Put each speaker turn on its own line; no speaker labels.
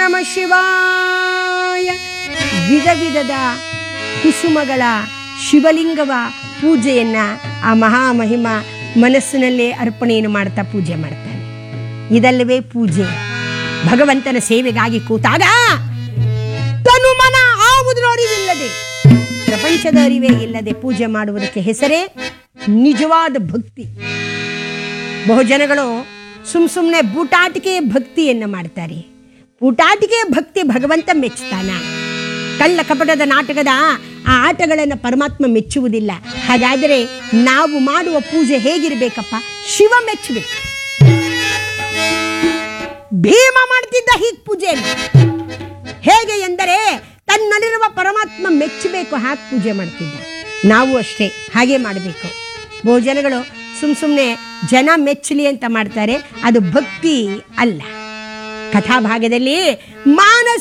ನಮ ಶಿವಾಯ ವಿಧ ವಿಧದ ಕುಸುಮಗಳ ಶಿವಲಿಂಗವ ಪೂಜೆಯನ್ನ ಆ ಮಹಾಮಹಿಮ ಮನಸ್ಸಿನಲ್ಲೇ ಅರ್ಪಣೆಯನ್ನು ಮಾಡ್ತಾ ಪೂಜೆ ಮಾಡ್ತಾನೆ ಇದಲ್ಲವೇ ಪೂಜೆ ಭಗವಂತನ ಸೇವೆಗಾಗಿ ಕೂತಾಗ ತನು ಮನ ಆವುದರ ಅರಿವಿಲ್ಲದೆ ಪ್ರಪಂಚದ ಅರಿವೇ ಇಲ್ಲದೆ ಪೂಜೆ ಮಾಡುವುದಕ್ಕೆ ಹೆಸರೇ ನಿಜವಾದ ಭಕ್ತಿ ಬಹುಜನಗಳು ಸುಮ್ ಸುಮ್ಮನೆ ಬೂಟಾಟಿಕೆ ಭಕ್ತಿಯನ್ನು ಮಾಡ್ತಾರೆ ಬೂಟಾಟಿಕೆ ಭಕ್ತಿ ಭಗವಂತ ಮೆಚ್ಚುತ್ತಾನ ಕಳ್ಳ ಕಪಟದ ನಾಟಕದ ಆ ಆಟಗಳನ್ನು ಪರಮಾತ್ಮ ಮೆಚ್ಚುವುದಿಲ್ಲ ಹಾಗಾದರೆ ನಾವು ಮಾಡುವ ಪೂಜೆ ಹೇಗಿರಬೇಕಪ್ಪ ಶಿವ ಮೆಚ್ಚಬೇಕು ಭೀಮ ಮಾಡ್ತಿದ್ದ ಹೀಗೆ ಪೂಜೆಯನ್ನು ಹೇಗೆ ಎಂದರೆ ತನ್ನಲ್ಲಿರುವ ಪರಮಾತ್ಮ ಮೆಚ್ಚಬೇಕು ಹಾಗೆ ಪೂಜೆ ಮಾಡ್ತಿದ್ದ ನಾವು ಅಷ್ಟೇ ಹಾಗೆ ಮಾಡಬೇಕು ಬಹುಜನಗಳು ಸುಮ್ ಸುಮ್ಮನೆ ಜನ ಮೆಚ್ಚಲಿ ಅಂತ ಮಾಡ್ತಾರೆ ಅದು ಭಕ್ತಿ ಅಲ್ಲ ಕಥಾಭಾಗದಲ್ಲಿ ಮಾನಸ